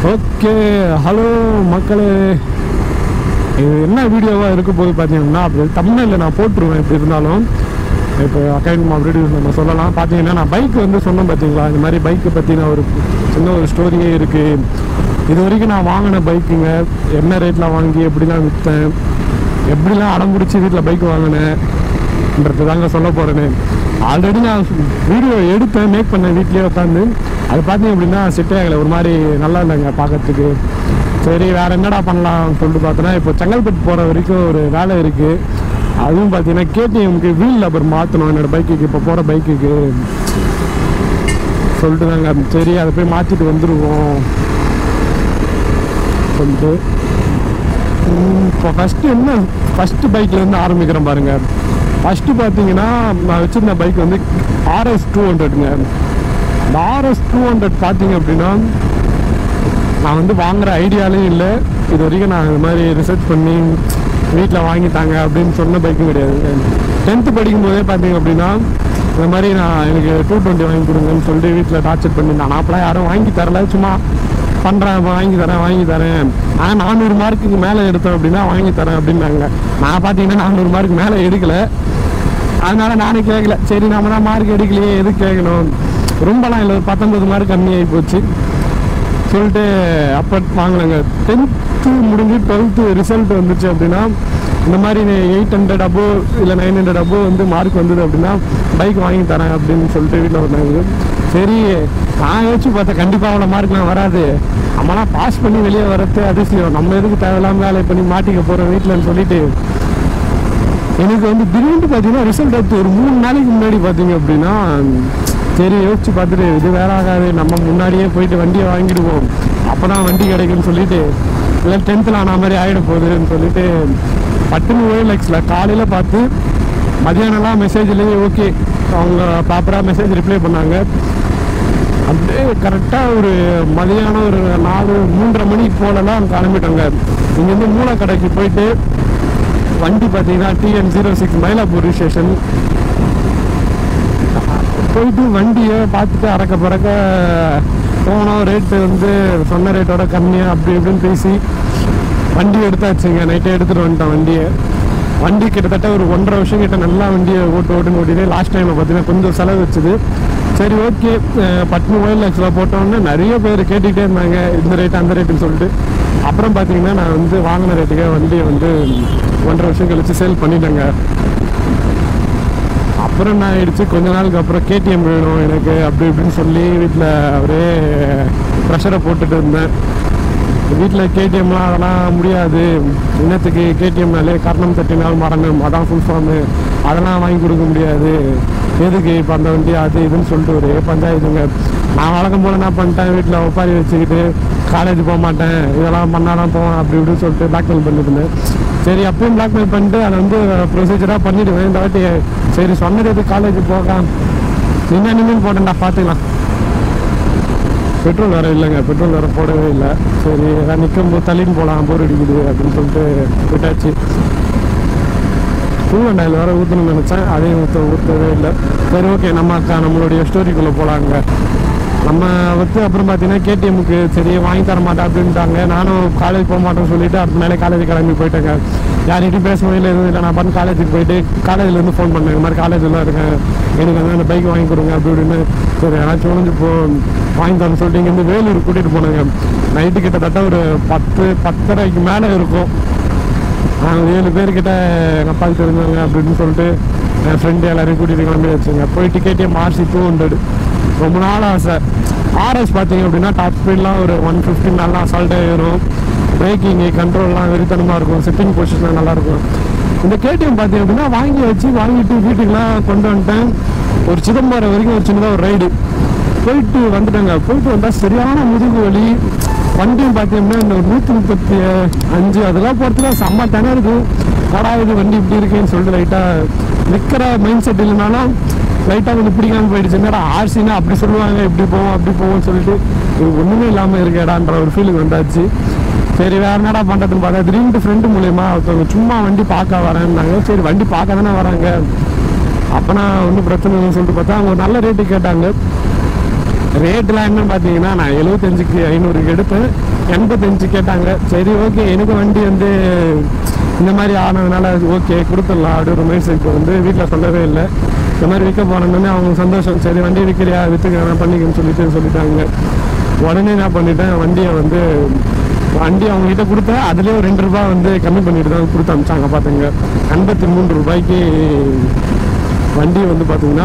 okay hello மக்களே இது என்ன வீடியோவாக இருக்க போது பார்த்தீங்கன்னா அப்படி தமிழில் நான் போட்டுருவேன் எப்படி இருந்தாலும் இப்போ அகைன் அப்படி நம்ம சொல்லலாம் பார்த்தீங்கன்னா நான் பைக் வந்து சொன்னேன் பார்த்தீங்களா இந்த மாதிரி பைக்கை பற்றின ஒரு சின்ன ஒரு ஸ்டோரியே இருக்குது இது வரைக்கும் நான் வாங்கின பைக்குங்க என்ன ரேட்டில் வாங்கி எப்படிலாம் விற்றேன் எப்படிலாம் அடம் பிடிச்சி வீட்டில் பைக் வாங்கினேன்ன்றது தாங்க சொல்ல போகிறேன்னு ஆல்ரெடி நான் வீடியோ எடுத்தேன் மேக் பண்ணேன் வீட்லேயே உட்காந்து அது பார்த்தீங்க அப்படின்னா செட்டே ஆகலை ஒரு மாதிரி நல்லா இல்லைங்க பார்க்கறதுக்கு சரி வேற என்னடா பண்ணலாம் சொல்லிட்டு பார்த்தோன்னா இப்போ செங்கல்பட்டு போகிற வரைக்கும் ஒரு வேலை இருக்குது அதுவும் பார்த்தீங்கன்னா கேடிஎம்க்கு வீல் லப்பர் மாற்றணும் என்னோட பைக்குக்கு இப்போ போகிற பைக்குக்கு சொல்லிட்டு தாங்க சரி அதை போய் மாற்றிட்டு வந்துடுவோம் சொல்லிட்டு ம், இப்போ ஃபஸ்ட்டு என்ன ஃபஸ்ட்டு பைக்லேருந்து ஆரம்பிக்கிறேன் பாருங்க ஃபஸ்ட்டு பார்த்தீங்கன்னா நான் வச்சிருந்த பைக் வந்து ஆர்எஸ் டூ ஹண்ட்ரடுங்க இந்த ஆர்எஸ் டூ ஹண்ட்ரட் பார்த்தீங்க அப்படின்னா நான் வந்து வாங்குற ஐடியாலே இல்லை இது வரைக்கும் நான் இந்த மாதிரி ரிசர்ச் பண்ணி வீட்டில் வாங்கிட்டாங்க அப்படின்னு சொன்ன பைக்கும் கிடையாது டென்த்து படிக்கும் போதே பார்த்தீங்க அப்படின்னா இந்த மாதிரி நான் எனக்கு டூ டுவெண்ட்டி வாங்கி கொடுங்கன்னு சொல்லிட்டு வீட்டில் டார்ச்சர் பண்ணியிருந்தேன் நான் அப்பலாம் யாரும் வாங்கி தரல சும்மா பண்ணுறேன் வாங்கி தரேன் வாங்கி தரேன் நான் நானூறு மார்க்குக்கு மேலே எடுத்தேன் அப்படின்னா வாங்கி தரேன் அப்படின்னாங்க நான் பார்த்தீங்கன்னா நானூறு மார்க் மேலே எடுக்கல அதனால நானே கேட்கல சரி நம்ம தான் மார்க் எடுக்கலையே எதுக்கு கேட்கணும் ரொம்பலாம் இல்லை ஒரு பத்தொன்பது மார்க் கம்மியாகி போச்சு சொல்லிட்டு அப்போ வாங்கினாங்க டென்த்து முடிஞ்சு டுவெல்த்து ரிசல்ட் வந்துச்சு அப்படின்னா இந்த மாதிரி எயிட் ஹண்ட்ரட் அபோ இல்லை நைன் ஹண்ட்ரட் அபோ வந்து மார்க் வந்தது அப்படின்னா பைக் வாங்கி தரேன் அப்படின்னு சொல்லிட்டு வீட்டில் வந்தாங்க சரி நான் யோசிச்சு பார்த்தேன் கண்டிப்பாக அவ்வளோ மார்க்லாம் வராது நம்மளாம் பாஸ் பண்ணி வெளியே வரது அதிசயம் நம்ம எதுக்கு தேவையில்லாம வேலை பண்ணி மாட்டிக்க போகிறோம் வீட்டில்னு சொல்லிட்டு எனக்கு வந்து திடீர்னு பார்த்தீங்கன்னா ரிசல்ட் எடுத்து ஒரு மூணு நாளைக்கு முன்னாடி பார்த்தீங்க அப்படின்னா சரி யோசிச்சு பார்த்துட்டு இது வேற ஆகாது நம்ம முன்னாடியே போயிட்டு வண்டியை வாங்கிடுவோம் அப்போ தான் வண்டி கிடைக்கும்னு சொல்லிட்டு இல்லை டென்த்தில் ஆன மாதிரி ஆகிட போகுதுன்னு சொல்லிட்டு பட்டுன்னு ஓஎல்எக்ஸில் காலையில் பார்த்து மதியானம்லாம் மெசேஜ்லேயே ஓகே அவங்க ப்ராப்பராக மெசேஜ் ரிப்ளை பண்ணாங்க அப்படியே கரெக்டாக ஒரு மதியானம் ஒரு நாலு மூன்றரை மணிக்கு போலலாம் கிளம்பிட்டோங்க இங்கேருந்து மூலக்கடைக்கு போயிட்டு வண்டி பார்த்தீங்கன்னா TN zero six Mylapore station போயிட்டு வண்டியை பார்த்துட்டு அறக்க பறக்க போனோம் ரேட்டு வந்து சொன்ன ரேட்டோட கம்மியாக அப்படி இப்படின்னு பேசி வண்டி எடுத்தாச்சுங்க நைட்டே எடுத்துகிட்டு வந்துட்டோம் வண்டியை வண்டி கிட்டத்தட்ட ஒரு ஒன்றரை வருஷம் கிட்ட நல்லா வண்டியை ஓட்டு ஓட்டுன்னு ஓட்டிட்டு லாஸ்ட் டைமில் பார்த்தீங்கன்னா கொஞ்சம் செலவு வச்சுது சரி ஓகே பட்னு ஓயில் ஆக்சுவலாக போட்டோன்னே நிறைய பேர் கேட்டுக்கிட்டே இருந்தாங்க இந்த ரேட் அந்த ரேட்டுன்னு சொல்லிட்டு அப்புறம் பார்த்தீங்கன்னா நான் வந்து வாங்கின ரேட்டுக்கே வண்டியை வந்து ஒன்றரை வருஷம் கழிச்சு சேல் பண்ணிட்டேங்க அப்புறம் என்ன ஆயிடுச்சு கொஞ்ச நாளுக்கு அப்புறம் கேடிஎம் வேணும் எனக்கு அப்படி இப்படின்னு சொல்லி வீட்டில் ஒரே ப்ரெஷரை போட்டுட்டு இருந்தேன் வீட்டில் கேடிஎம்லாம் அதெல்லாம் முடியாது இன்னத்துக்கு கேடிஎம்னாலே கர்ணம் தட்டினால் மரணம் அதான் ஃபுல் ஃபார்மு அதெல்லாம் வாங்கி கொடுக்க முடியாது எதுக்கு இப்போ அந்த வண்டி அது இதுன்னு சொல்லிட்டு ஒரே பஞ்சாயத்துங்க நான் வழக்கம் போல என்ன பண்ணிட்டேன் வீட்டில் ஒப்பாரி வச்சுக்கிட்டு காலேஜ் போக மாட்டேன் இதெல்லாம் பண்ணாதான் போவேன் அப்படி இப்படின்னு சொல்லிட்டு பிளாக்மெயில் பண்ணிட்டு இருந்தேன் சரி அப்பயும் பிளாக்மெயில் பண்ணிட்டு அதை வந்து ப்ரொசீஜராக பண்ணிடுவேன் இந்த வாட்டி சரி சொன்னது காலேஜ் போக நின்று நின்று போட்டேன்டா பார்த்துக்கலாம் பெட்ரோல் வேறு இல்லைங்க பெட்ரோல் வேறு போடவே இல்லை சரி அதான் நிற்கும் போது தள்ளின்னு போகலாம் போர் அடிக்குது அப்படின்னு சொல்லிட்டு விட்டாச்சு ஃபுல் ஆயில் வேறு ஊற்றணும்னு நினச்சேன் அதையும் ஊற்ற ஊற்றவே இல்லை சரி ஓகே நம்ம அக்கா நம்மளுடைய ஸ்டோரிக்குள்ளே போகலாங்க நம்ம வந்து அப்புறம் பார்த்தீங்கன்னா கேடிஎம்முக்கு சரி வாங்கி தர மாட்டேன் அப்படின்ட்டாங்க நானும் காலேஜ் போக மாட்டேன்னு சொல்லிட்டு அடுத்த நாளே காலேஜ் கிளம்பி போயிட்டேங்க யார்கிட்டையும் பேசவே இல்லை எதுவும் இல்லை நான் பண்ண காலேஜுக்கு போயிட்டு காலேஜ்லேருந்து ஃபோன் பண்ணேன் இந்த மாதிரி காலேஜில் இருக்கேன் எனக்கு வந்து அந்த பைக் வாங்கி கொடுங்க அப்படி இப்படின்னு சரி ஏதாச்சும் ஒழிஞ்சு போ வாங்கி தரேன்னு சொல்லிட்டு இங்கேருந்து வேலூர் கூட்டிகிட்டு போனாங்க நைட்டு கிட்டத்தட்ட ஒரு பத்து பத்தரைக்கு மேலே இருக்கும் நாங்கள் ஏழு பேர்கிட்ட எங்கள் அப்பாவுக்கு தெரிஞ்சவங்க அப்படின்னு சொல்லிட்டு என் ஃப்ரெண்டு எல்லாரையும் கூட்டிகிட்டு கிளம்பி வச்சுங்க போயிட்டு கேடிஎம் ஆர்சி டூ ஹண்ட்ரட் ரொம்ப நாள் ஆசை ஆர்எஸ் பார்த்தீங்க அப்படின்னா டாப் ஸ்பீட்லாம் ஒரு ஒன் ஃபிஃப்டின் நல்லா அசால்ட்டாக ஏறும் பிரேக்கிங்கு கண்ட்ரோல்லாம் வெறித்தனமாக இருக்கும் சிட்டிங் பொசிஷன்லாம் நல்லாயிருக்கும் இந்த கேடிஎம் பார்த்தீங்க அப்படின்னா வாங்கி வச்சு வாங்கிட்டு வீட்டுக்குலாம் கொண்டு வந்துட்டேன் ஒரு சிதம்பரம் வரைக்கும் ஒரு சின்னதாக ஒரு ரைடு போயிட்டு வந்துட்டேங்க போயிட்டு வந்தால் சரியான முதுகு வலி வண்டியும் பார்த்தீங்கன்னா இந்த ஒரு நூற்றி முப்பத்தி அஞ்சு அதெல்லாம் போகிறதுக்கு செம்ம தானே இருக்கும் கடா இது வண்டி இப்படி இருக்கேன்னு சொல்லிட்டு லைட்டாக நிற்கிற மைண்ட் செட் இல்லைனாலும் லைட்டாக கொஞ்சம் பிடிக்காம போயிடுச்சு என்னடா ஆர்சினா அப்படி சொல்லுவாங்க இப்படி போவோம் அப்படி போவோம்னு சொல்லிட்டு இது ஒன்றுமே இல்லாமல் இருக்கேடான்ற ஒரு ஃபீலிங் வந்தாச்சு சரி வேற என்னடா பண்ணுறதுன்னு பார்த்தா திடீர்னு ஃப்ரெண்டு மூலியமா ஒருத்தவங்க சும்மா வண்டி பார்க்க வரேன்னாங்க சரி வண்டி பார்க்க தானே வராங்க அப்போனா ஒன்றும் பிரச்சனை இல்லைன்னு சொல்லிட்டு பார்த்தா அவங்க ஒரு நல்ல ரேட்டு கேட்டாங்க ரேட்லாம் என்ன பார்த்தீங்கன்னா நான் எழுபத்தஞ்சுக்கு ஐநூறுக்கு எடுத்தேன் எண்பத்தஞ்சு கேட்டாங்க சரி ஓகே எனக்கு வண்டி வந்து இந்த மாதிரி ஆனதுனால ஓகே கொடுத்துடலாம் அப்படின்ற மைண்ட் செட் வந்து வீட்டில் சொல்லவே இல்லை இந்த மாதிரி விற்க போனோன்னே அவங்க சந்தோஷம் சரி வண்டி விற்கிறியா விற்றுக்க நான் பண்ணிக்கன்னு சொல்லிட்டு சொல்லிட்டாங்க உடனே என்ன பண்ணிட்டேன் வண்டியை வந்து வண்டி அவங்க கிட்ட கொடுத்தேன் அதுலேயே ஒரு ரெண்டு ரூபாய் வந்து கம்மி பண்ணிட்டு தான் கொடுத்து அமிச்சாங்க பார்த்துங்க எண்பத்தி மூன்று ரூபாய்க்கு வண்டி வந்து பார்த்தீங்கன்னா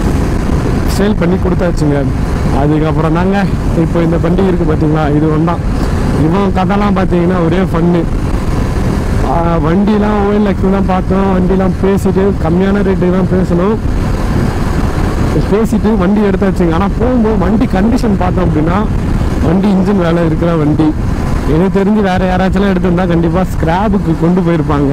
சேல் பண்ணி கொடுத்தாச்சுங்க அதுக்கப்புறம் தாங்க இப்போ இந்த வண்டி இருக்குது பார்த்தீங்களா இது வந்தான் இவன் கதைலாம் பார்த்தீங்கன்னா ஒரே ஃபன்னு வண்டிலாம் ஓஎல்எக்ஸ் தான் பார்த்தோம் வண்டிலாம் பேசிட்டு கம்மியான ரேட்டு தான் பேசணும் பேசிட்டு வண்டி எடுத்தாச்சுங்க ஆனால் போகும்போது வண்டி கண்டிஷன் பார்த்தோம் அப்படின்னா வண்டி இன்ஜின் வேலை இருக்கிற வண்டி எனக்கு தெரிஞ்சு வேற யாராச்சும் எடுத்திருந்தா கண்டிப்பாக ஸ்கிராப்புக்கு கொண்டு போயிருப்பாங்க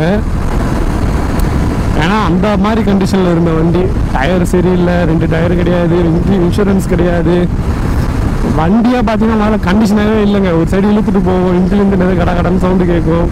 ஏன்னா அந்த மாதிரி கண்டிஷனில் இருந்த வண்டி டயர் சரியில்லை ரெண்டு டயர் கிடையாது இன்சூரன்ஸ் கிடையாது வண்டியாக பார்த்தீங்கன்னா நல்ல கண்டிஷனாகவே இல்லைங்க ஒரு சைடு இழுத்துட்டு போவோம் இன்ஜின்லேருந்து நிறைய கட கடன் சவுண்டு கேட்கும்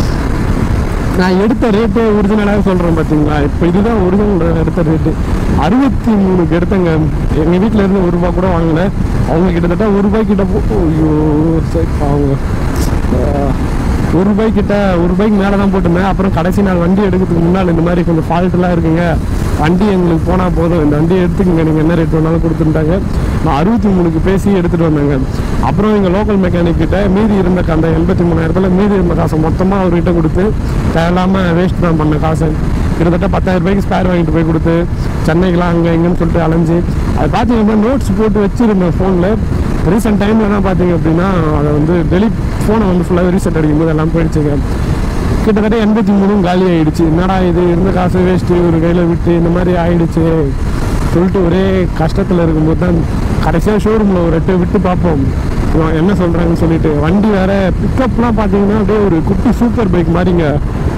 நான் எடுத்த ரேட்டு ஒரிஜினலாக சொல்கிறேன் பார்த்தீங்களா இப்போ இதுதான் ஒரிஜினல் எடுத்த ரேட்டு அறுபத்தி மூணுக்கு எடுத்தேங்க எங்கள் வீட்டில் இருந்து ஒரு ரூபா கூட வாங்கல அவங்க கிட்டத்தட்ட ஒரு ரூபாய் கிட்ட போ ஐயோ சரி அவங்க ஆஹ், ஒரு ரூபாய் கிட்ட ஒரு ரூபாய்க்கு மேலே தான் போட்டிருந்தேன் அப்புறம் கடைசி நாள் வண்டி எடுக்கிறதுக்கு முன்னால் இந்த மாதிரி கொஞ்சம் ஃபால்ட்லாம் இருக்குங்க வண்டி எங்களுக்கு போனால் போதும் இந்த வண்டியை எடுத்துக்கங்க நீங்கள் என்ன ரேட் வேணாலும் கொடுத்துட்டாங்க நான் அறுபத்தி மூணுக்கு பேசி எடுத்துகிட்டு வந்தேங்க அப்புறம் எங்கள் லோக்கல் மெக்கானிக் கிட்ட மீதி இருந்த க- அந்த எண்பத்தி மூணாயிரத்தில் மீதி இருந்த காசை மொத்தமாக அவர்கிட்ட கொடுத்து தேவையில்லாமல் வேஸ்ட் தான் பண்ண காசை கிட்டத்தட்ட பத்தாயிரம் ரூபாய்க்கு ஸ்பேர் வாங்கிட்டு போய் கொடுத்து சென்னைக்கெலாம் அங்கே இங்கேன்னு சொல்லிட்டு அலைஞ்சு அது பார்த்தீங்கன்னா நோட்ஸ் போட்டு வச்சிருந்தேன் ஃபோனில் ரீசெண்ட் டைமில் என்ன பார்த்தீங்க அப்படின்னா அதை வந்து டெலி ஃபோனை வந்து ஃபுல்லாக ரீசெட் அடிக்கும்போது எல்லாம் போயிடுச்சுங்க கிட்டத்தட்ட எண்பத்தி மூணும் காலி ஆயிடுச்சு என்னடா இது இருந்த காசு வேஸ்ட்டு ஒரு கையில் விட்டு இந்த மாதிரி ஆயிடுச்சு சொல்லிட்டு ஒரே கஷ்டத்தில் இருக்கும்போது தான் கடைசியாக ஷோரூமில் ஒரு எட்டு விட்டு பார்ப்போம் இவன் என்ன சொல்கிறாங்கன்னு சொல்லிட்டு வண்டி வேற பிக்கப்லாம் பார்த்தீங்கன்னா அப்படியே ஒரு குட்டி சூப்பர் பைக் மாதிரிங்க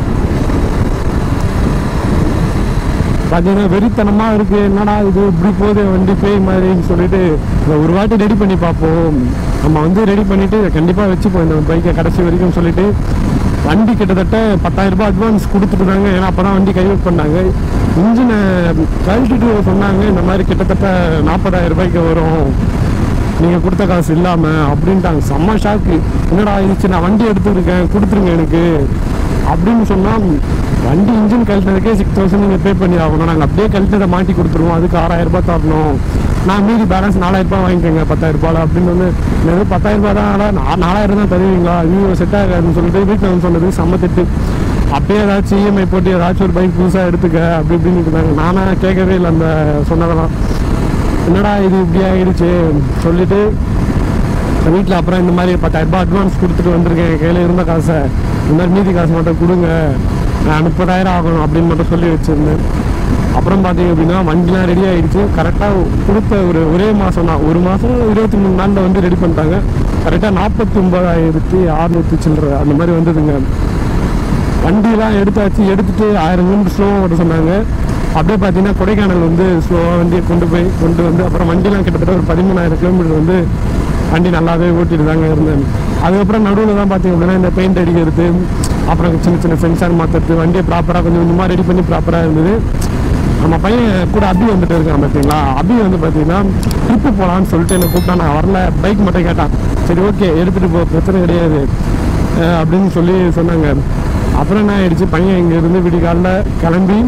பார்த்தீங்கன்னா வெறித்தனமாக இருக்குது என்னடா இது இப்படி போகுது வண்டி பேய் மாதிரின்னு சொல்லிட்டு இதை ஒரு வாட்டி ரெடி பண்ணி பார்ப்போம் நம்ம வந்து ரெடி பண்ணிவிட்டு கண்டிப்பாக வச்சுப்போம் இந்த பைக்கை கடைசி வரைக்கும் சொல்லிட்டு வண்டி கிட்டத்தட்ட பத்தாயிரம் ரூபாய் அட்வான்ஸ் கொடுத்துட்டுருந்தாங்க ஏன்னா அப்போ தான் வண்டி கைவிட் பண்ணாங்க இன்ஜினை கழட்டிட்டு சொன்னாங்க இந்த மாதிரி கிட்டத்தட்ட நாற்பதாயிரம் ரூபாய்க்கு வரும் நீங்கள் கொடுத்த காசு இல்லாமல் அப்படின்ட்டாங்க செம்ம ஷாக்கு என்னடா ஆயிடுச்சு நான் வண்டி எடுத்துருக்கேன் கொடுத்துருங்க எனக்கு அப்படின்னு சொன்னால் வண்டி இன்ஜின் கழட்டினதுக்கே சிக்ஸ் தௌசண்ட் நீங்கள் பே பண்ணி ஆகணும் நாங்கள் அப்படியே கழட்டதை மாட்டி கொடுத்துருவோம் அதுக்கு ஆறாயிரம் ரூபாய் தரணும் நான் மீதி பேலன்ஸ் நாலாயிரம் ரூபாய் வாங்கிக்கோங்க பத்தாயிரம் ரூபாய் அப்படின்னு வந்து எனக்கு பத்தாயிரம் ரூபாய் தான் ஆனா, நா- நாலாயிரம் தான் தருவீங்களா ஐயோ செட் ஆகாதுன்னு சொல்லிட்டு வீட்டில் வந்து சொன்னது செம்ம திட்டு அப்படியே ஏதாச்சும் இஎம்ஐ போட்டு ஏதாச்சும் ஒரு பைக் புதுசாக எடுத்துக்க அப்படி இப்படின்னு இருந்தாங்க நானா கேட்கவே இல்லை அந்த சொன்னதெல்லாம் என்னடா இது இப்படி ஆகிடுச்சு சொல்லிட்டு வீட்டில் அப்புறம் இந்த மாதிரி பத்தாயிரம் ரூபாய் அட்வான்ஸ் கொடுத்துட்டு வந்திருக்கேன் என் கையில் இருந்த காசை இந்த மாதிரி மீதி காசு மட்டும் கொடுங்க நான் முப்பதாயிரம் ஆகணும் அப்படின்னு மட்டும் சொல்லி வச்சுருந்தேன் அப்புறம் பார்த்தீங்க அப்படின்னா வண்டிலாம் ரெடி ஆகிடுச்சு கரெக்டாக கொடுத்த ஒரு ஒரே மாதம் தான் ஒரு மாதம் இருபத்தி மூணு நாளில் வந்து ரெடி பண்ணிட்டாங்க கரெக்டாக நாற்பத்தி ஒன்பதாயிரத்தி அறுநூற்றி சில்லற அந்த மாதிரி வந்ததுங்க வண்டியெல்லாம் எடுத்தாச்சு எடுத்துட்டு ஆயிரம் கிலோமீட்டர் ஸ்லோவாக ஓட்ட சொன்னாங்க அப்படியே பார்த்தீங்கன்னா கொடைக்கானல் வந்து ஸ்லோவாக வண்டியை கொண்டு போய் கொண்டு வந்து அப்புறம் வண்டிலாம் கிட்டத்தட்ட ஒரு பதிமூணாயிரம் கிலோமீட்டர் வந்து வண்டி நல்லாவே ஓட்டிட்டு தாங்க இருந்தேன் அதுக்கப்புறம் நடுவில் தான் பார்த்தீங்க அப்படின்னா இந்த பெயிண்ட் அடிக்கிறது அப்புறம் சின்ன சின்ன சென்சார் மாற்றுறது வண்டியை ப்ராப்பராக கொஞ்சம் கொஞ்சமாக ரெடி பண்ணி ப்ராப்பராக இருந்தது நம்ம பையன் கூட அபி வந்துட்டு இருக்கான் பார்த்தீங்களா அபி வந்து பார்த்தீங்கன்னா ட்ரிப்பு போகலான்னு சொல்லிட்டு என்னை கூப்பிட்டா நான் வரல பைக் மட்டும் கேட்டான் சரி ஓகே எடுத்துகிட்டு போ பிரச்சனை கிடையாது அஹ் அப்படின்னு சொல்லி சொன்னாங்க அப்புறம் என்ன ஆயிடுச்சு பையன் இங்கேருந்து விடிகாலில் கிளம்பி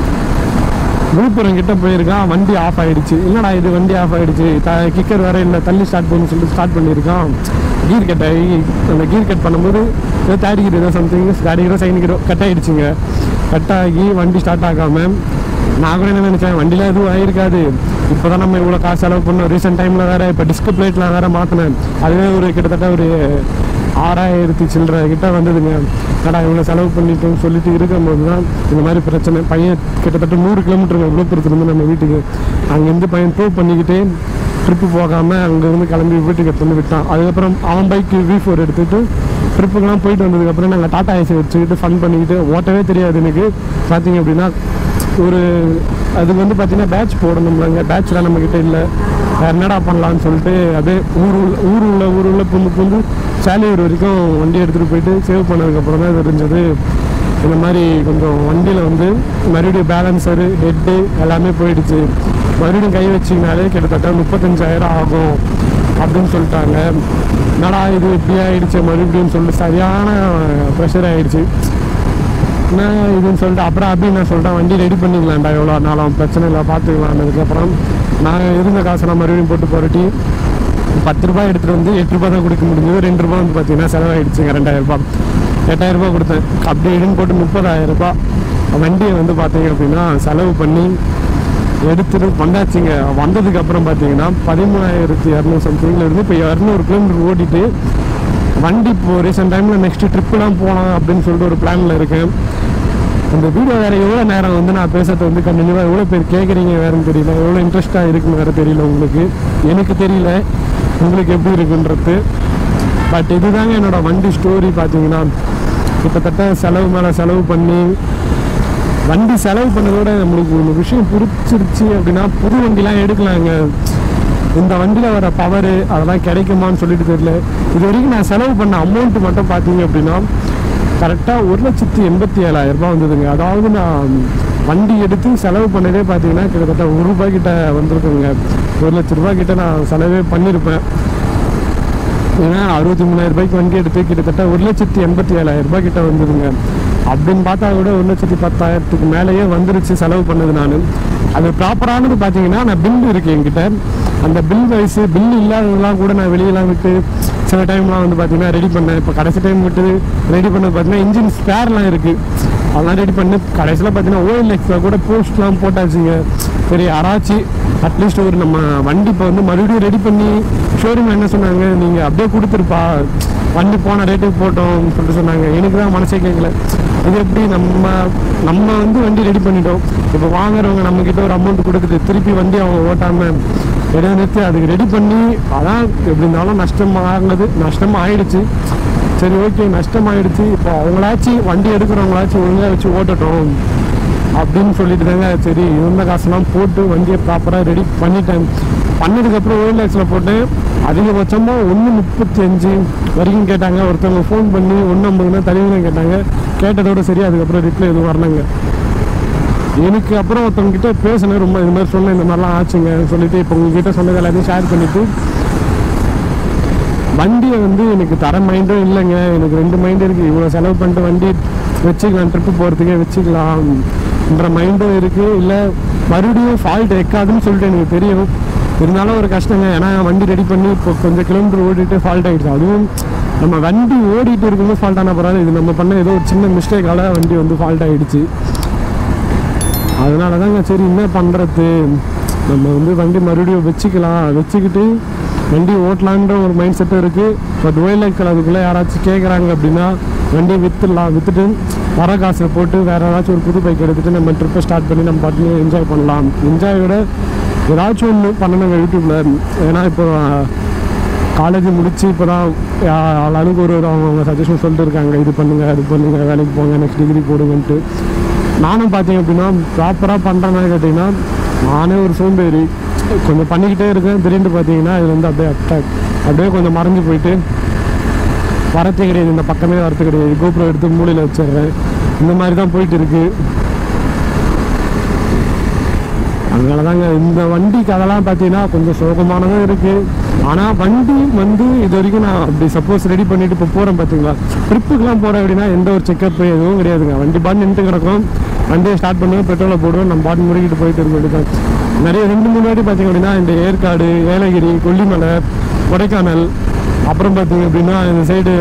விழுப்புரம் கிட்ட போயிருக்கான் வண்டி ஆஃப் ஆயிடுச்சு என்னடா இது வண்டி ஆஃப் ஆயிடுச்சு த கிக்கர் வேற இல்லை தள்ளி ஸ்டார்ட் பண்ணு சொல்லிட்டு ஸ்டார்ட் பண்ணியிருக்கான் கீர் கட் ஆகி அந்த கீர் கட் பண்ணும்போது ஏதோ தேர்ட் கீர் ஏதோ சம்திங் தேர்ட் கீரோ செகண்ட் கீரோ கட் ஆயிடுச்சுங்க கட் ஆகி வண்டி ஸ்டார்ட் ஆகாம நான் கூட என்ன நினைச்சேன் வண்டியில எதுவும் ஆயிருக்காது இப்போதான் நம்ம இவ்வளோ காசு செலவு பண்ணோம் ரீசெண்ட் டைம்ல வேற இப்போ டிஸ்க் பிளேட்லாம் வேற மாற்றினேன் அதுவே ஒரு கிட்டத்தட்ட ஒரு ஆறாயிரத்தி சில்லற கிட்ட வந்ததுங்க கடா இவ்வளோ செலவு பண்ணிட்டோம்னு சொல்லிட்டு இருக்கும்போது தான் இந்த மாதிரி பிரச்சனை பையன் கிட்டத்தட்ட நூறு கிலோமீட்டர் விழுப்புரத்துலேருந்து நம்ம வீட்டுக்கு அங்கேருந்து பையன் டூ பண்ணிக்கிட்டே ட்ரிப்பு போகாமல் அங்கேருந்து கிளம்பி வீட்டுக்கு எடுத்து வந்து விட்டான் அதுக்கப்புறம் அவன் பைக்கு வி ஃபோர் எடுத்துகிட்டு ட்ரிப்புக்கெல்லாம் போயிட்டு வந்ததுக்கப்புறம் நாங்கள் டாட்டா ஏசி வச்சுக்கிட்டு ஃபன் பண்ணிக்கிட்டு ஓட்டவே தெரியாது எனக்கு பார்த்தீங்க அப்படின்னா ஒரு அது வந்து பார்த்தீங்கன்னா பேட்ச் போடணும்லங்க பேட்ச்லாம் நம்மக்கிட்ட இல்லை வேறு என்னடா பண்ணலான்னு சொல்லிட்டு அப்படியே ஊர் உள்ள ஊர் உள்ள ஊர் உள்ள புந்து புந்து சேலையூர் வரைக்கும் வண்டி எடுத்துகிட்டு போயிட்டு சேவ் பண்ணதுக்கப்புறம் தான் தெரிஞ்சது இந்த மாதிரி கொஞ்சம் வண்டியில் வந்து மறுபடியும் பேலன்சரு ஹெட்டு எல்லாமே போயிடுச்சு மறுபடியும் கை வச்சிங்கனாலே கிட்டத்தட்ட முப்பத்தஞ்சாயிரம் ஆகும் அப்படின்னு சொல்லிட்டாங்க என்னடா இது இப்படி ஆயிடுச்சு மறுபடியும் சொல்லிட்டு சரியான ப்ரெஷர் ஆயிடுச்சு என்ன இதுன்னு சொல்லிட்டு அப்புறம் அப்படி நான் சொல்லிட்டேன் வண்டி ரெடி பண்ணிக்கலாம்டா எவ்வளோ நாளும் பிரச்சனை இல்லை பார்த்துக்கலாம்னதுக்கப்புறம் நான் இருந்த காசை நான் மறுபடியும் போட்டு புரட்டி பத்து ரூபாய் எடுத்துகிட்டு வந்து எட்டு ரூபாய் தான் கொடுக்க முடிஞ்சது ரெண்டு ரூபாய் வந்து பார்த்தீங்கன்னா செலவாயிடுச்சுங்க ரெண்டாயிரம் ரூபாய் எட்டாயிரம் ரூபாய் கொடுத்தேன் அப்படி இப்படின்னு போட்டு முப்பதாயிரம் ரூபாய் வண்டியை வந்து பார்த்தீங்க அப்படின்னா செலவு பண்ணி எடுத்துட்டு வந்தாச்சுங்க வந்ததுக்கு அப்புறம் பார்த்தீங்கன்னா பதிமூணாயிரத்தி இரநூறு சம்திங்ல இருந்து இப்போ இரநூறு கிலோமீட்டர் ஓட்டிட்டு வண்டி இப்போ ரீசெண்ட் டைமில் நெக்ஸ்ட் ட்ரிப்புலாம் போகலாம் அப்படின்னு சொல்லிட்டு ஒரு பிளானில் இருக்கேன் அந்த வீடியோ வேறு எவ்வளோ நேரம் வந்து நான் பேசுறது வந்து கண்டினியூவாக எவ்வளோ பேர் கேட்குறீங்க வேறுன்னு தெரியல எவ்வளோ இன்ட்ரெஸ்ட்டாக இருக்குன்னு வேறு தெரியல உங்களுக்கு எனக்கு தெரியல உங்களுக்கு எப்படி இருக்குன்றது பட் இதுதாங்க என்னோட வண்டி ஸ்டோரி பார்த்தீங்கன்னா கிட்டத்தட்ட செலவு மேலே செலவு பண்ணி வண்டி செலவு பண்ணதோட நம்மளுக்கு ஒரு விஷயம் பிடிச்சிருச்சு அப்படின்னா புது வண்டிலாம் எடுக்கலாங்க இந்த வண்டியில் வர பவர் அதெல்லாம் கிடைக்குமான்னு சொல்லிட்டு தெரியல இது வரைக்கும் நான் செலவு பண்ண அமௌண்ட் மட்டும் பார்த்தீங்க அப்படின்னா கரெக்டாக ஒரு லட்சத்தி எண்பத்தி ஏழாயிரம் ரூபாய் வந்ததுங்க அதாவது நான் வண்டி எடுத்து செலவு பண்ணதே பார்த்தீங்கன்னா கிட்டத்தட்ட ஒரு ரூபாய் கிட்ட வந்திருக்குங்க ஒரு லட்ச ரூபாய் கிட்ட நான் செலவே பண்ணியிருப்பேன் ஏன்னா அறுபத்தி மூணாயிரம் ரூபாய்க்கு வண்டி எடுத்து கிட்டத்தட்ட ஒரு லட்சத்தி எண்பத்தி ஏழாயிரம் ரூபாய் கிட்ட வந்ததுங்க அப்படின்னு பார்த்தா கூட ஒரு லட்சத்தி பத்தாயிரத்துக்கு மேலேயே வந்துருச்சு செலவு பண்ணது நான் அது ப்ராப்பரானது பார்த்தீங்கன்னா நான் பில் இருக்கு என்கிட்ட அந்த பில் வைஸ் பில் இல்லாததெல்லாம் கூட நான் வெளியெல்லாம் விட்டு சில டைம்லாம் வந்து பார்த்தீங்கன்னா ரெடி பண்ணேன் இப்போ கடைசி டைம் விட்டு ரெடி பண்ணது பார்த்தீங்கன்னா இன்ஜின் ஸ்பேர்லாம் இருக்குது அதெல்லாம் ரெடி பண்ணி கடைசியில் பார்த்தீங்கன்னா ஓஎல்எக்ஸில் கூட போஸ்ட்லாம் போட்டாச்சுங்க சரி யாராச்சும் அட்லீஸ்ட் ஒரு நம்ம வண்டி இப்போ வந்து மறுபடியும் ரெடி பண்ணி ஷோரூம் என்ன சொன்னாங்க நீங்கள் அப்படியே கொடுத்துருப்பா வண்டி போன ரேட்டுக்கு போட்டோம்னு சொல்லிட்டு சொன்னாங்க எனக்கு தான் மனசே கேட்கல இது எப்படி நம்ம நம்ம வந்து வண்டி ரெடி பண்ணிட்டோம் இப்போ வாங்குறவங்க நம்ம கிட்ட ஒரு அமௌண்ட் கொடுக்குது திருப்பி வண்டி அவங்க ஓட்டாம இடைநிறுத்தி அதுக்கு ரெடி பண்ணி அதான் எப்படி இருந்தாலும் நஷ்டம் ஆகுது நஷ்டம் ஆயிடுச்சு சரி ஓகே நஷ்டம் ஆயிடுச்சு இப்போ அவங்களாச்சும் வண்டி எடுக்கிறவங்களாச்சும் ஒழுங்காக வச்சு ஓட்டட்டும் அப்படின்னு சொல்லிட்டு தாங்க சரி இருந்த காசுலாம் போட்டு வண்டியை ப்ராப்பராக ரெடி பண்ணிட்டேன் பண்ணதுக்கப்புறம் ஓஎல்எக்ஸில் போட்டேன் அதிகபட்சமாக ஒன்று முப்பத்தி அஞ்சு வரைக்கும் கேட்டாங்க ஒருத்தவங்க ஃபோன் பண்ணி ஒன்று ஐம்பதுனா தனியாக கேட்டாங்க கேட்டதோட சரி அதுக்கப்புறம் ரிப்ளை எதுவும் வரலங்க எனக்கு அப்புறம் ஒருத்தவங்க கிட்ட பேசினேன் ரொம்ப இது மாதிரி சொன்னேன் இந்த மாதிரிலாம் ஆச்சுங்க சொல்லிட்டு இப்போ உங்ககிட்ட சொன்னது எல்லாத்தையும் ஷேர் பண்ணிட்டு வண்டியை வந்து எனக்கு தர மைண்டும் இல்லைங்க எனக்கு ரெண்டு மைண்ட் இருக்குது இவ்வளோ செலவு பண்ணிட்டு வண்டி வச்சுக்கலாம் ட்ரிப்பு போகிறதுக்கே வச்சுக்கலாம்ன்ற மைண்டும் இருக்குது இல்லை மறுபடியும் ஃபால்ட் வைக்காதுன்னு சொல்லிட்டு எனக்கு தெரியும் இருந்தாலும் ஒரு கஷ்டங்க ஏன்னா வண்டி ரெடி பண்ணி இப்போ கொஞ்சம் கிலோமீட்டர் ஓடிட்டு ஃபால்ட் ஆகிடுச்சு அதுவும் நம்ம வண்டி ஓடிட்டு இருக்கும்போது ஃபால்ட் ஆன பரவாயில்ல இது நம்ம பண்ண ஏதோ ஒரு சின்ன மிஸ்டேக்கால வண்டி வந்து ஃபால்ட் ஆகிடுச்சு அதனால தாங்க சரி என்ன பண்ணுறது நம்ம வந்து வண்டி மறுபடியும் வச்சுக்கலாம் வச்சுக்கிட்டு வண்டி ஓட்டலான்ற ஒரு மைண்ட் செட்டும் இருக்குது பட் ஓயிலக்கல் அதுக்குள்ளே யாராச்சும் கேட்குறாங்க அப்படின்னா வண்டியை விற்றுடலாம் விற்றுட்டு வர காசை போட்டு வேறு ஏதாச்சும் ஒரு புது பைக் எடுத்துகிட்டு நம்ம ட்ரிப்பை ஸ்டார்ட் பண்ணி நம்ம பாட்டு என்ஜாய் பண்ணலாம் என்ஜாயோட ஏதாச்சும் ஒன்று பண்ணணுங்க யூடியூப்பில் ஏன்னா இப்போ காலேஜ் முடிச்சு இப்போ தான் ஆளாளுக்கு ஒரு ஒரு அவங்க சஜஷன் சொல்லிட்டு இருக்காங்க இது பண்ணுங்க அது பண்ணுங்க வேலைக்கு போங்க நெக்ஸ்ட் டிகிரி போடுங்கன்ட்டு நானும் பார்த்தீங்க அப்படின்னா ப்ராப்பராக பண்ணுறேன்னு கேட்டிங்கன்னா நானே ஒரு சோம்பேறி கொஞ்சம் பண்ணிக்கிட்டே இருக்கேன் திடீர்னு பார்த்தீங்கன்னா இது வந்து அப்படியே அட்டாக் அப்படியே கொஞ்சம் மறைஞ்சு போயிட்டு வரத்தே கிடையாது இந்த பக்கமே வரத்து கிடையாது கோபுரம் எடுத்து மூலையில் வச்சிடுறேன் இந்த மாதிரி தான் போயிட்டு இருக்கு அதனால தாங்க இந்த வண்டிக்கு அதெல்லாம் பார்த்தீங்கன்னா கொஞ்சம் சோகமானதும் இருக்குது ஆனால் வண்டி வந்து இது வரைக்கும் நான் அப்படி சப்போஸ் ரெடி பண்ணிட்டு இப்போ போகிறேன் பார்த்தீங்களா ட்ரிப்புக்கெலாம் போகிறேன் அப்படின்னா எந்த ஒரு செக்கப் எதுவும் கிடையாதுங்க வண்டி பாட்டு நின்று கிடக்கும் வண்டியை ஸ்டார்ட் பண்ணுவேன் பெட்ரோலை போடுவேன் நம்ம பாட்டு முறுக்கிட்டு போயிட்டு இருக்க வேண்டியதான் நிறைய ரெண்டு மூணு வாட்டி பார்த்தீங்க அப்படின்னா இந்த ஏற்காடு ஏலகிரி கொல்லிமலை கொடைக்கானல் அப்புறம் பார்த்தீங்க அப்படின்னா இந்த சைடு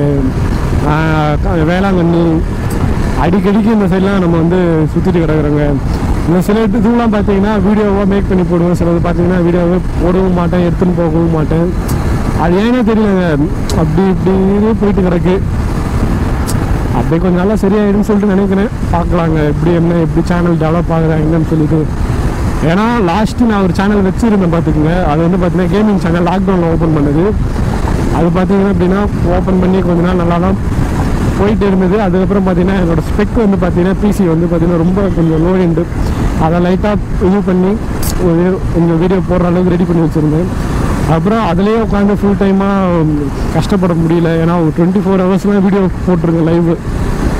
வேளாங்கண்ணி அடிக்கடிக்கு இந்த சைட்லாம் நம்ம வந்து சுற்றிட்டு கிடக்குறோங்க இந்த சில இதுலாம் பார்த்தீங்கன்னா வீடியோவாக மேக் பண்ணி போடுவேன் சிலது பார்த்தீங்கன்னா வீடியோவை போடவும் மாட்டேன் எடுத்துன்னு போகவும் மாட்டேன் அது ஏனே தெரியலங்க அப்படி இப்படி போயிட்டு கிடக்கு அப்படியே கொஞ்சம் நல்லா சரியாயிடும்னு சொல்லிட்டு நினைக்கிறேன் பார்க்கலாங்க எப்படி என்ன எப்படி சேனல் டெவலப் ஆகுறாங்கன்னு சொல்லிட்டு ஏன்னா லாஸ்ட்டு நான் ஒரு சேனல் வச்சுருந்தேன் பார்த்துக்குங்க அது வந்து பார்த்தீங்கன்னா கேமிங் சேனல் லாக்டவுனில் ஓப்பன் பண்ணது அது பார்த்தீங்கன்னா அப்படின்னா ஓப்பன் பண்ணி கொஞ்ச நாள் நல்லா தான் போயிட்டு இருந்தது அதுக்கப்புறம் பார்த்தீங்கன்னா என்னோட ஸ்பெக் வந்து பார்த்தீங்கன்னா பிசி வந்து பார்த்தீங்கன்னா ரொம்ப கொஞ்சம் லோ எண்டு அதை லைட்டாக இது பண்ணி ஒரு கொஞ்சம் வீடியோ போடுற அளவுக்கு ரெடி பண்ணி வச்சுருந்தேன் அப்புறம் அதுலேயே உட்காந்து ஃபுல் டைமாக கஷ்டப்பட முடியல ஏன்னா ஒரு டுவெண்ட்டி ஃபோர் ஹவர்ஸ்லாம் வீடியோ போட்டிருங்க லைவ்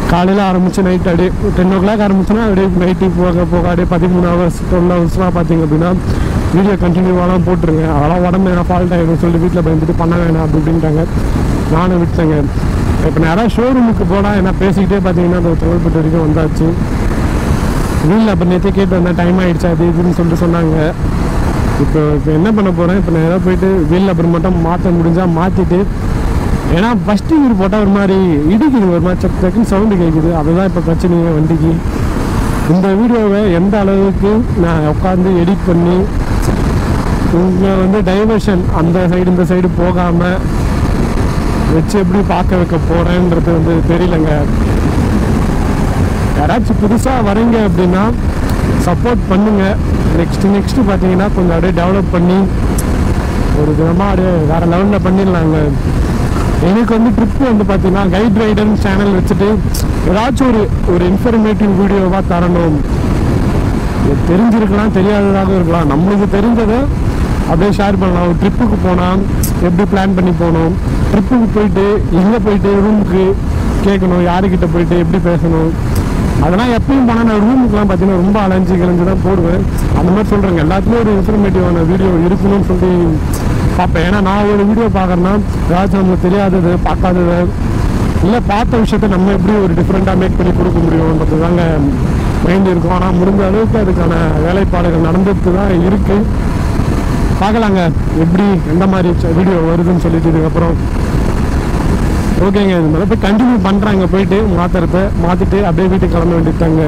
காலையில் ஆரம்பித்து நைட் அப்படியே டென் ஓ கிளாக் ஆரம்பிச்சுன்னா அப்படியே நைட்டு போக போக அப்படியே பதிமூணு ஹவர்ஸ் டுவெல் ஹவர்ஸ்லாம் பார்த்தீங்க அப்படின்னா வீடியோ கண்டினியூவாலாம் போட்டுருங்க அதெல்லாம் உடம்பு என்ன ஃபால்ட் ஆகிடும் சொல்லிட்டு வீட்டில் பயந்துட்டு பண்ண வேணாம் அப்படி இப்படின்ட்டாங்க நானும் விட்டேங்க இப்போ நேராக ஷோரூமுக்கு போனால் என்ன பேசிக்கிட்டே பார்த்தீங்கன்னா அந்த தொழில்பட்டு வரைக்கும் வந்தாச்சு வீட்டில் அப்போ நேற்றே கேட்டு வந்தேன் டைம் ஆகிடுச்சு அது இதுன்னு சொல்லிட்டு சொன்னாங்க இப்போ இப்போ என்ன பண்ண போகிறேன் இப்போ நேராக போயிட்டு வீல் அப்புறம் மட்டும் மாற்ற முடிஞ்சால் மாற்றிட்டு ஏன்னா ஃபஸ்ட்டு வீடு போட்டால் ஒரு மாதிரி இடிக்குது ஒரு மாதிரி சக் சக்குன்னு சவுண்டு கேட்குது அதுதான் இப்போ பிரச்சனையே வண்டிக்கு இந்த வீடியோவை எந்த அளவுக்கு நான் உட்காந்து எடிட் பண்ணி உங்களை வந்து டைவர்ஷன் அந்த சைடு இந்த சைடு போகாமல் வச்சு எப்படி பார்க்க வைக்க போகிறேன்றது வந்து தெரியலங்க யாராச்சும் புதுசாக வரீங்க அப்படின்னா சப்போர்ட் பண்ணுங்க நெக்ஸ்ட் நெக்ஸ்ட் பார்த்தீங்கன்னா கொஞ்சம் அப்படியே டெவலப் பண்ணி ஒரு விதமாக அப்படியே வேற லெவலில் பண்ணிடலாங்க எனக்கு வந்து ட்ரிப் வந்து பார்த்தீங்கன்னா கைட் ரைடர்னு சேனல் வச்சுட்டு ஏதாச்சும் ஒரு ஒரு இன்ஃபர்மேட்டிவ் வீடியோவாக தரணும் இது தெரிஞ்சிருக்கலாம் தெரியாததாக இருக்கலாம் நம்மளுக்கு தெரிஞ்சதை அப்படியே ஷேர் பண்ணலாம் ஒரு ட்ரிப்புக்கு போனால் எப்படி பிளான் பண்ணி போகணும் ட்ரிப்புக்கு போயிட்டு எங்கே போயிட்டு ரூமுக்கு கேட்கணும் யாருக்கிட்ட போயிட்டு எப்படி பேசணும் அதெல்லாம் எப்பயும் போனால் நான் ரூமுக்குலாம் பார்த்தீங்கன்னா ரொம்ப அலைஞ்சு கிழஞ்சு தான் போடுவேன் அந்த மாதிரி சொல்கிறேங்க எல்லாத்துலேயும் ஒரு இன்ஃபர்மேட்டிவான வீடியோ இருக்கணும்னு சொல்லி பார்ப்பேன் ஏன்னா நான் ஒரு வீடியோ பார்க்குறேன்னா ஏதாச்சும் நமக்கு தெரியாதது பார்க்காதது இல்லை பார்த்த விஷயத்த நம்ம எப்படி ஒரு டிஃப்ரெண்ட்டாக மேக் பண்ணி கொடுக்க முடியும்ன்றது தாங்க மைண்ட் இருக்கும் ஆனால் முடிஞ்ச அளவுக்கு அதுக்கான வேலைப்பாடுகள் நடந்துட்டு தான் இருக்குது பார்க்கலாங்க எப்படி எந்த மாதிரி வீடியோ வருதுன்னு சொல்லிட்டு இதுக்கப்புறம் ஓகேங்க இது மாதிரி போய் கண்டினியூ பண்ணுறாங்க போயிட்டு மாற்றுறத மாற்றிட்டு அப்படியே வீட்டுக்கு கிளம்ப வேண்டியதாங்க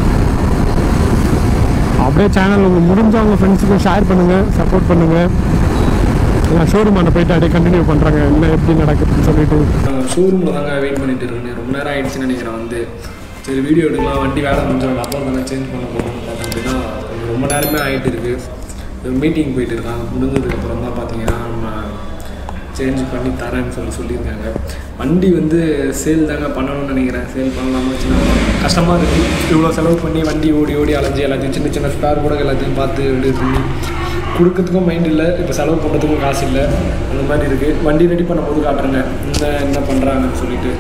அப்படியே சேனல் உங்களுக்கு முடிஞ்சவங்க ஃப்ரெண்ட்ஸுக்கும் ஷேர் பண்ணுங்கள் சப்போர்ட் பண்ணுங்கள் நான் ஷோரூம் அண்ணன் போயிட்டு அப்படியே கண்டினியூ பண்ணுறாங்க என்ன எப்படி நடக்குதுன்னு சொல்லிட்டு ஷோரூமில் தாங்க வெயிட் பண்ணிட்டு இருக்கேன் ரொம்ப நேரம் ஆயிடுச்சுன்னு நினைக்கிறேன் வந்து சரி வீடியோ எடுக்கலாம் வண்டி வேலை முடிஞ்சோம் அப்புறம் தானே சேஞ்ச் பண்ண போகணும்னு பார்த்தேன் அப்படின்னா கொஞ்சம் ரொம்ப நேரமே ஆகிட்டு இருக்கு மீட்டிங் போயிட்டு இருக்கான் முடிஞ்சதுக்கப்புறம் தான் பார்த்தீங்கன்னா நம்ம சேஞ்ச் பண்ணி தரேன்னு சொல்லி சொல்லியிருக்காங்க வண்டி வந்து சேல் தாங்க பண்ணணும்னு நினைக்கிறேன் சேல் பண்ணலாமா சின்ன கஷ்டமாக இருக்குது இவ்வளோ செலவு பண்ணி வண்டி ஓடி ஓடி அலைஞ்சு எல்லாத்தையும் சின்ன சின்ன ஸ்பேர் கூட எல்லாத்தையும் பார்த்து இது பண்ணி கொடுக்கறதுக்கும் மைண்ட் இல்லை இப்போ செலவு பண்ணுறதுக்கும் காசு இல்லை அந்த மாதிரி இருக்குது வண்டி ரெடி பண்ணும்போது காட்டுறேங்க என்ன என்ன பண்ணுறாங்கன்னு சொல்லிட்டு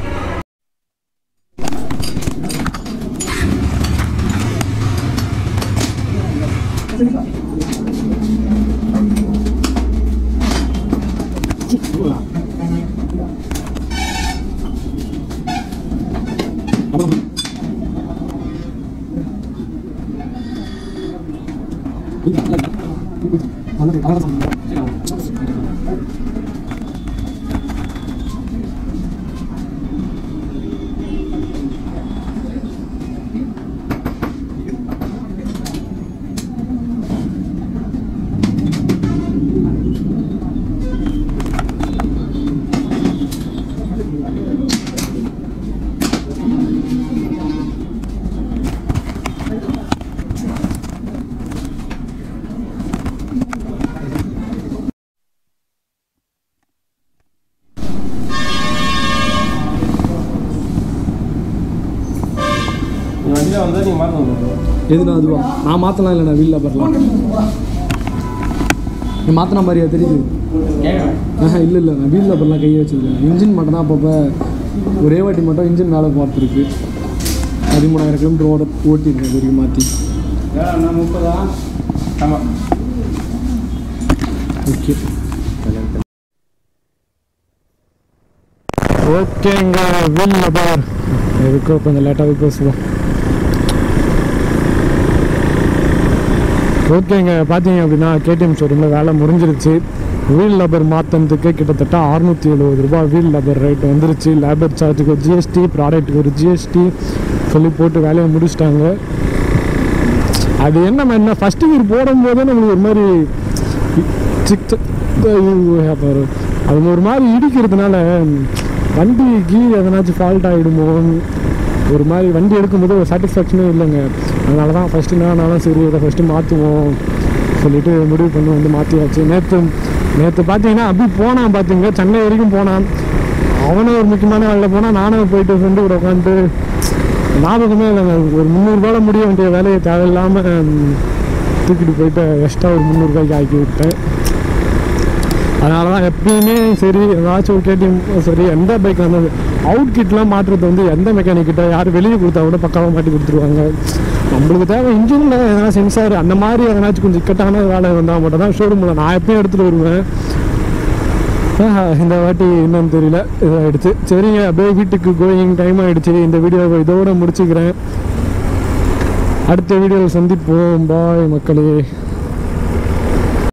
வண்டியில் வந்தால் நீங்கள் மாற்றணும் எதுனா அதுவா நான் மாற்றலாம் இல்லைண்ணா வீலில் வரலாம் நீ மாற்றின மாதிரியா தெரியுது கேட்குறேன் ஆஹா இல்லை இல்லை நான் வீலில் வரலாம் கையை வச்சிருக்கேன் இன்ஜின் மட்டும் தான் அப்பப்போ ஒரே வாட்டி மட்டும் இன்ஜின் மேலே பார்த்துருக்கு பதிமூணாயிரம் கிலோமீட்டர் ஓட ஓட்டியிருக்கேன் இது வரைக்கும் மாற்றி நான் முப்பதா ஆமாம் ஓகே ஓகேங்க வீல் நபர் எதுக்கோ கொஞ்சம் லேட்டாகவே பேசுவோம் ஓகேங்க பார்த்தீங்க அப்படின்னா கேடிஎம் ஷோரூமில் வேலை முடிஞ்சிருச்சு வீல் லப்பர் மாற்றினதுக்கு கிட்டத்தட்ட அறுநூற்றி எழுபது ரூபாய் வீல் லப்பர் ரேட் வந்துருச்சு லேபர் சார்ஜுக்கு ஒரு ஜிஎஸ்டி ப்ராடக்ட்டுக்கு ஒரு ஜிஎஸ்டி சொல்லி போட்டு வேலையை முடிச்சிட்டாங்க அது என்ன என்ன ஃபஸ்ட்டு வீல் போடும்போதே நம்மளுக்கு ஒரு மாதிரி சிக் சிக் ஐயோ, அப்புறம் அது ஒரு மாதிரி இடிக்கிறதுனால வண்டி கீர் எதனாச்சும் ஃபால்ட் ஆகிடுமோ ஒரு மாதிரி வண்டி எடுக்கும்போது ஒரு சாட்டிஸ்ஃபேக்ஷனே இல்லைங்க அதனால தான் ஃபஸ்ட்டு என்னாலும் சரி இதை ஃபஸ்ட்டு மாற்றுவோம் சொல்லிட்டு முடிவு பண்ணி வந்து மாற்றியாச்சு நேற்று நேற்று பார்த்தீங்கன்னா அப்படி போனான் பார்த்தீங்க சென்னை வரைக்கும் போனான் அவனும் ஒரு முக்கியமான வேலையில் போனால் நானும் போயிட்டு ஃப்ரெண்டு கூட உட்காந்துட்டு ஞாபகமே இல்லைங்க ஒரு முந்நூறுபாவில் முடிய வேண்டிய வேலையை தேவையில்லாமல் தூக்கிட்டு போயிட்டு எக்ஸ்ட்ரா ஒரு முந்நூறுபாய்க்கு ஆக்கி விட்டேன் அதனால தான் எப்பயுமே சரி ஏதாச்சும் ஒரு கேடிஎம் சரி எந்த பைக் வந்தது அவுட் கிட்லாம் மாற்றுறது வந்து எந்த மெக்கானிக் கிட்ட யார் வெளியே கொடுத்தா கூட பக்காவாக மாட்டி கொடுத்துருவாங்க நம்மளுக்கு தேவை இன்ஜினில் எதனா சென்சார் அந்த மாதிரி எதனாச்சும் கொஞ்சம் இக்கட்டான வேலை வந்தால் மட்டும் தான் ஷோரூமில் நான் எப்பயும் எடுத்துகிட்டு வருவேன் ஆஹா, இந்த வாட்டி என்னன்னு தெரியல இதாகிடுச்சு சரிங்க அப்படியே வீட்டுக்கு கோயிங் டைம் ஆகிடுச்சு இந்த வீடியோவை இதோட முடிச்சுக்கிறேன் அடுத்த வீடியோவில் சந்திப்போம் பாய் மக்களே